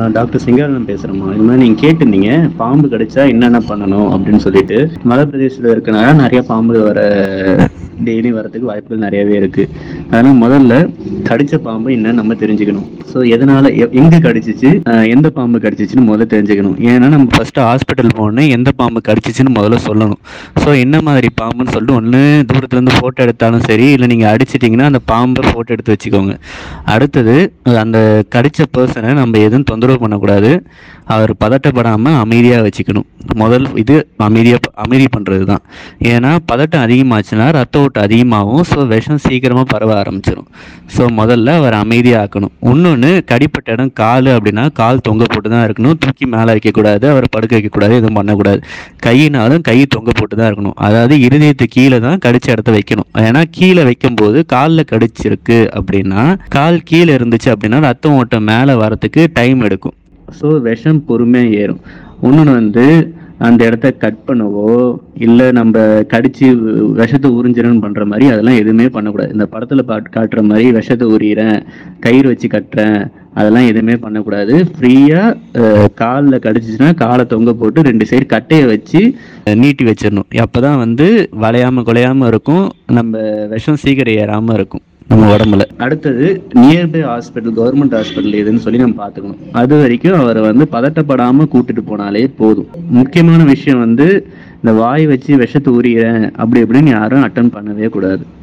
doctor சிங்காரன் பேசுறேம்மா இது மாதிரி நீங்க கேட்டிருந்தீங்க பாம்பு கடிச்சா என்னென்ன பண்ணணும் அப்படின்னு சொல்லிட்டு மலை பிரதேசத்துல இருக்கனால நிறைய பாம்பு வர டெய்லி வரதுக்கு வாய்ப்புகள் நிறையவே இருக்கு அதனால முதல்ல கடிச்ச பாம்பு என்னன்னு நம்ம தெரிஞ்சுக்கணும் ஸோ எதனால எ- எங்க கடிச்சிச்சு அஹ் எந்த பாம்பு கடிச்சிச்சுன்னு முதல்ல தெரிஞ்சுக்கணும் ஏன்னா நம்ம ஃபர்ஸ்ட் ஹாஸ்பிட்டல் போனோன்னே எந்த பாம்பு கடிச்சிச்சுன்னு முதல்ல சொல்லணும் ஸோ என்ன மாதிரி பாம்புன்னு சொல்லிட்டு ஒன்று தூரத்துல இருந்து ஃபோட்டோ எடுத்தாலும் சரி இல்லை நீங்கள் அடிச்சிட்டிங்கன்னா அந்த பாம்பை ஃபோட்டோ எடுத்து வச்சுக்கோங்க அடுத்தது அந்த கடிச்ச பர்சனை நம்ம எதுவும் தொந்தரவு பண்ணக்கூடாது அவர் பதட்டப்படாமல் அமைதியாக வச்சுக்கணும் முதல் இது அமைதியாக அமைதி பண்ணுறது தான் ஏன்னா பதட்டம் அதிகமாச்சுன்னா ரத்த ஓட்டம் அதிகமாகும் ஸோ விஷம் சீக்கிரமாக பரவ ஆரம்பிச்சிடும் ஸோ முதல்ல அவர் அமைதியாக்கணும் இன்னொன்று கடிப்பட்ட இடம் கால் அப்படின்னா கால் தொங்க போட்டு தான் இருக்கணும் தூக்கி மேலே வைக்கக்கூடாது அவரை படுக்க வைக்கக்கூடாது எதுவும் பண்ணக்கூடாது கையினாலும் கை தொங்க போட்டு தான் இருக்கணும் அதாவது இருதயத்து கீழே தான் கடிச்ச இடத்த வைக்கணும் ஏன்னா கீழே வைக்கும்போது காலில் கடிச்சிருக்கு அப்படின்னா கால் கீழே இருந்துச்சு அப்படின்னா ரத்தம் ஓட்டம் மேலே வரத்துக்கு டைம் எடுக்கும் ஸோ விஷம் பொறுமையாக ஏறும் இன்னொன்று வந்து அந்த இடத்த கட் பண்ணவோ இல்லை நம்ம கடிச்சு விஷத்தை உறிஞ்சிரன்னு பண்ணுற மாதிரி அதெல்லாம் எதுவுமே பண்ணக்கூடாது இந்த படத்தில் பாட்டு காட்டுற மாதிரி விஷத்தை உரியிறேன் கயிறு வச்சு கட்டுறேன் அதெல்லாம் எதுவுமே பண்ணக்கூடாது ஃப்ரீயாக காலில் கடிச்சிச்சுன்னா காலை தொங்க போட்டு ரெண்டு சைடு கட்டையை வச்சு அஹ், நீட்டி வச்சிடணும் அப்போ தான் வந்து வளையாமல் குலையாமல் இருக்கும் நம்ம விஷம் சீக்கிரம் ஏறாமல் இருக்கும் நம்ம உடம்புல அடுத்தது நியர்பை ஹாஸ்பிட்டல் கவர்மெண்ட் ஹாஸ்பிட்டல் எதுன்னு சொல்லி நம்ம பார்த்துக்கணும் அது வரைக்கும் அவரை வந்து பதட்டப்படாமல் கூட்டிட்டு போனாலே போதும் முக்கியமான விஷயம் வந்து இந்த வாய் வச்சு விஷத்தை உரியிறேன் அப்படி இப்படின்னு யாரும் அட்டன் பண்ணவே கூடாது